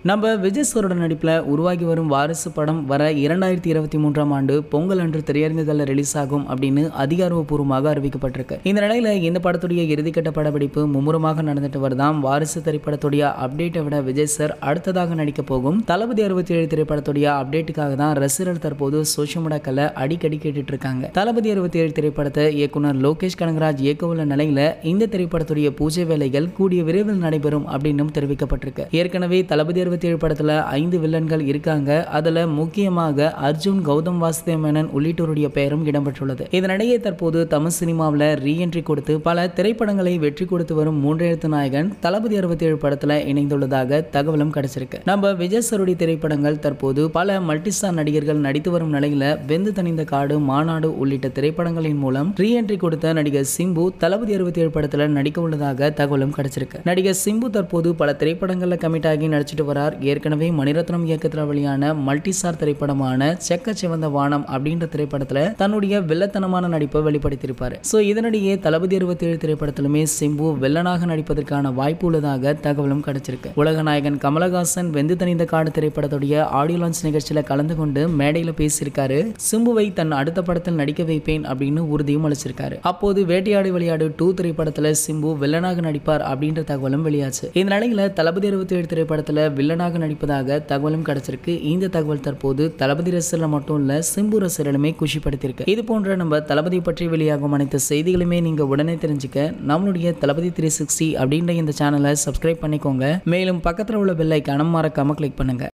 நம்ம விஜய் சாரோட நடிப்பில் உருவாகி வரும் வாரிசு படம் வர இரண்டாயிரத்தி இருபத்தி மூன்றாம் ஆண்டு பொங்கல் அன்று திரையரங்குகளில் ரிலீஸ் ஆகும் அப்படின்னு அதிகாரப்பூர்வமாக அறிவிக்கப்பட்டிருக்கு இந்த நிலையில் இந்த படத்துடைய இறுதிக்கட்ட படப்பிடிப்பு மும்முரமாக நடந்துட்டு வருதாம் வாரிசு திரைப்படத்துடைய அப்டேட்டை விட விஜய் சார் அடுத்ததாக நடிக்க போகும் தளபதி அறுபத்தி ஏழு திரைப்படத்துடைய அப்டேட்டுக்காக தான் ரசிகர்கள் தற்போது சோஷியல் மீடியாக்களில் அடிக்கடி கேட்டுட்டு இருக்காங்க தளபதி அறுபத்தி ஏழு திரைப்படத்தை இயக்குனர் லோகேஷ் கனகராஜ் இயக்க உள்ள நிலையில இந்த திரைப்படத்துடைய பூஜை வேலைகள் கூடிய விரைவில் நடைபெறும் அப்படின்னும் தெரிவிக்கப்பட்டிருக்கு ஏற்கனவே தளபதி அறுபத்தி ஏழு படத்துல ஐந்து வில்லன்கள் இருக்காங்க அதுல முக்கியமாக அர்ஜுன் கௌதம் வாசுதேவ் மேனன் உள்ளிட்டோருடைய பெயரும் இடம்பெற்றுள்ளது இதனிடையே தற்போது தமிழ் சினிமாவில் ரீஎன்ட்ரி கொடுத்து பல திரைப்படங்களை வெற்றி கொடுத்து வரும் மூன்றெழுத்து நாயகன் தளபதி அறுபத்தி ஏழு படத்துல இணைந்துள்ளதாக தகவலும் கிடைச்சிருக்கு நம்ம விஜய் சருடி திரைப்படங்கள் தற்போது பல மல்டிஸ்டார் நடிகர்கள் நடித்து வரும் நிலையில வெந்து தணிந்த காடு மாநாடு உள்ளிட்ட திரைப்படங்களின் மூலம் ரீஎன்ட்ரி கொடுத்த நடிகர் சிம்பு தளபதி அறுபத்தி ஏழு படத்துல நடிக்க உள்ளதாக தகவலும் கிடைச்சிருக்கு நடிகர் சிம்பு தற்போது பல திரைப்படங்கள்ல கமிட் ஆகி நடிச்சிட்டு வரார் ஏற்கனவே மணிரத்னம் இயக்கத்தில் வெளியான மல்டிஸ்டார் திரைப்படமான செக்க சிவந்த வானம் அப்படின்ற திரைப்படத்துல தன்னுடைய வில்லத்தனமான நடிப்பை வெளிப்படுத்தியிருப்பாரு ஸோ இதனிடையே தளபதி அறுபத்தி ஏழு திரைப்படத்திலுமே சிம்பு வில்லனாக நடிப்பதற்கான வாய்ப்பு உள்ளதாக தகவலும் கிடைச்சிருக்கு உலக நாயகன் கமலஹாசன் வெந்து தணிந்த காடு திரைப்படத்துடைய ஆடியோ லான்ச் நிகழ்ச்சியில கலந்து கொண்டு மேடையில பேசியிருக்காரு சிம்புவை தன் அடுத்த படத்தில் நடிக்க வைப்பேன் அப்படின்னு உறுதியும் அளிச்சிருக்காரு அப்போது வேட்டையாடு விளையாடு டூ திரைப்படத்துல சிம்பு வில்லனாக நடிப்பார் அப்படின்ற தகவலும் வெளியாச்சு இந்த நிலையில தளபதி அறுபத்தி ஏழு திரைப்படத்துல வில்லனாக நடிப்பதாக தகவலும் கிடைச்சிருக்கு இந்த தகவல் தற்போது தளபதி ரசிகர்கள் மட்டும் இல்ல சிம்பு ரசிகர்களுமே குஷிப்படுத்தியிருக்கு இது போன்ற நம்ம தளபதி பற்றி வெளியாகும் அனைத்து செய்திகளுமே நீங்க உடனே தெரிஞ்சுக்க நம்மளுடைய தளபதி த்ரீ சிக்ஸ்டி அப்படின்ற இந்த சேனலை சப்ஸ்கிரைப் பண்ணிக்கோங்க மேலும் பக்கத்தில் உள்ள பெல் ஐக்கானம் மறக்காம கிளிக் பண்ணுங்க